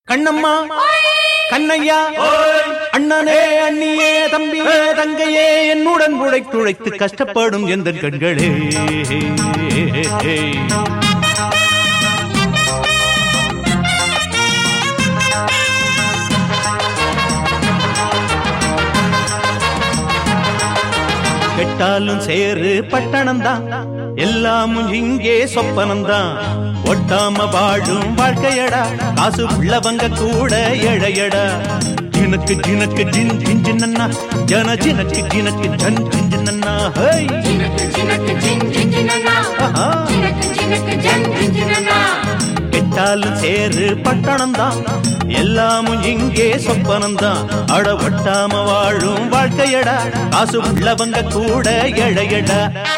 கண்ணம்மா கண்ணையா அண்ணனே அண்ணியே தம்பியே தங்கையே என்னுடன் உழைத்துழைத்து கஷ்டப்படும் எந்த கண்களே கெட்டாலும் சேரு பட்டணம்தான் எல்லாமும் இங்கே சொப்பனம்தான் ஒட்டாம வாழும் வாழ்க்கையடா காசு உள்ளவங்க கூட எழையடா ஜினக்கு ஜினக்கு ஜின் ஜின் ஜின்னா ஜன ஜினக்கு ஜினக்கு ஜன் ஜின் ஜின்னா ஹை ஜினக்கு ஜினக்கு ஜின் ஜின் ஜினனா ஆஹா. ஜினக்கு ஜினக்கு ஜன் ஜின் ஜினனா கெட்டாலும் சேரு பட்டணம்தான் எல்லாமும் இங்கே சொப்பனம்தான் அட ஒட்டாம வாழும் வாழ்க்கையடா காசு உள்ளவங்க கூட எழையடா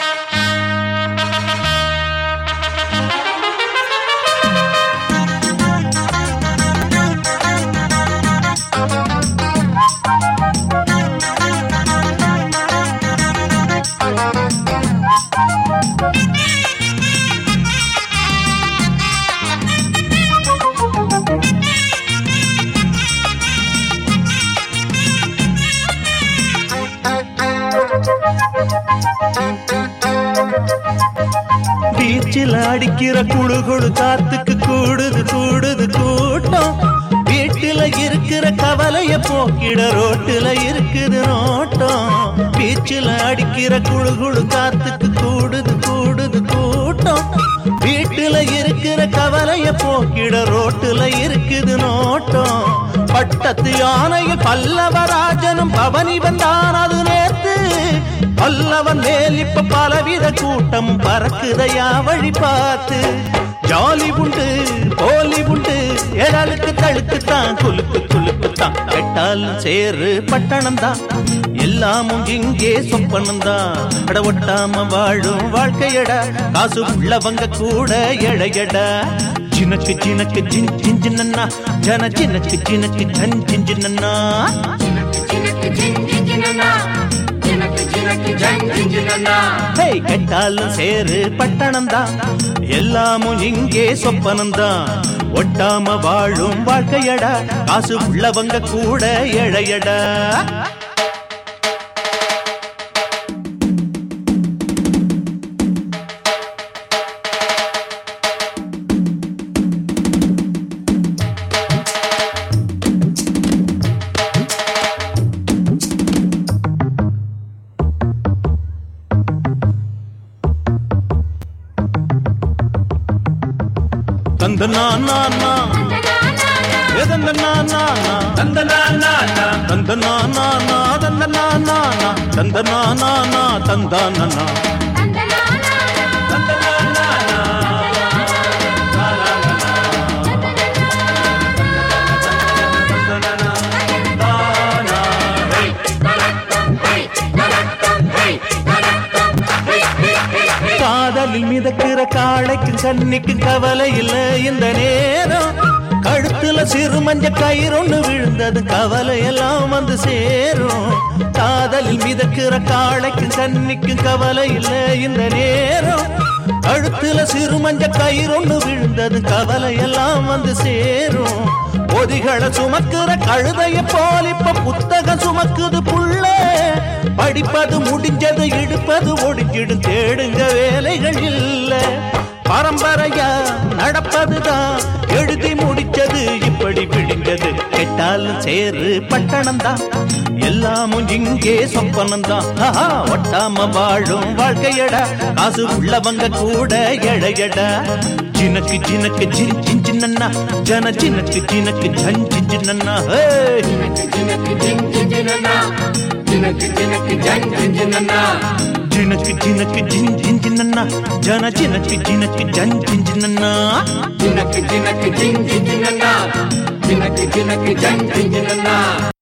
பீச்சில் அடிக்கிற குழு குழு காத்துக்கு கூடுது கூடுது கூட்டம் வீட்டுல இருக்கிற கவலைய போக்கிட ரோட்டுல இருக்குது நோட்டம் பீச்சில் அடிக்கிற குழு குழு காத்துக்கு கூடுது கூடுது கூட்டம் வீட்டுல இருக்கிற கவலைய போக்கிட ரோட்டுல இருக்குது நோட்டம் பட்டத்து யானையில் பல்லவராஜனும் பவனி வந்தான் அது நேத்து பல்லவன் மேல் இப்ப பலவித கூட்டம் பறக்குதையா வழி பார்த்து ஜாலி உண்டு போலி உண்டு எழலுக்கு தழுக்கு தான் குலுக்கு குலுக்கு தான் கெட்டாலும் சேரு பட்டணம் தான் எல்லாமும் இங்கே சொப்பனம் தான் அட ஒட்டாம வாழும் வாழ்க்கையடா காசு உள்ளவங்க கூட எழையடா ஜினக்கு ஜினக்கு ஜின் ஜின் ஜின்னா ஜன ஜினக்கு ஜினக்கு ஜன் ஜின் ஜின்னா ஜினக்கு ஜினக்கு ஜின் ஜின் ஜினனா ஜினக்கு ஜினக்கு ஜன் ஜின் ஜினனா ஹே கெட்டாலும் சேரு பட்டணம் தான் எல்லாமும் இங்கே சொப்பனம் தான் ஒட்டாம வாழும் வாழ்க்கையடா காசு உள்ளவங்க கூட எழையடா தந்த நான் நான் நான் எதந்த நான் நான் நான் தந்த நான் நான் நான் தந்த நான் நான் நான் தந்த நான் நான் நான் தந்த நான் நான் நான் தந்தா நான் நான் காதலில் மிதக்கிற காளைக்கு கண்ணிக்கு கவலை இல்ல இந்த நேரம் கழுத்துல சிறு மஞ்ச கயிறொன்னு விழுந்தது கவலை எல்லாம் வந்து சேரும் காதலில் மிதக்கிற காளைக்கு கண்ணிக்கு கவலை இல்ல இந்த நேரம் கழுத்துல சிறு மஞ்ச கயிறொன்னு விழுந்தது கவலை எல்லாம் வந்து சேரும் பொதிகளை சுமக்கிற கழுதைய போல் இப்ப புத்தகம் சுமக்குது புள்ள படிப்பது முடிஞ்சது இடுப்பது ஒடுங்கிடும் தேடுங்க வேலைகள் இல்ல பரம்பரையா நடப்பதுதான் எழுதி முடிச்சது இப்படி விடுங்கது கெட்டாலும் சேரு பட்டணம் தான் எல்லாமும் இங்கே சொப்பனம் தான் ஆஹா, ஒட்டாம வாழும் வாழ்க்கையடா காசு உள்ளவங்க கூட எழையடா ஜினக்கு ஜினக்கு ஜின் ஜின் ஜின்னா ஜன ஜினக்கு ஜினக்கு ஜன் ஜின் ஜின்னா ஹே ஜினக்கு ஜினக்கு ஜின் ஜின் ஜினனா ஜினக்கு ஜினக்கு ஜன் ஜின் ஜினனா ஜினக்கு ஜினக்கு ஜின் ஜின் ஜின்னா ஜன ஜினக்கு ஜினக்கு ஜன் ஜின் ஜின்னா ஜினக்கு ஜினக்கு ஜின் ஜின் ஜினனா ஜினக்கு ஜினக்கு ஜன் ஜின் ஜினனா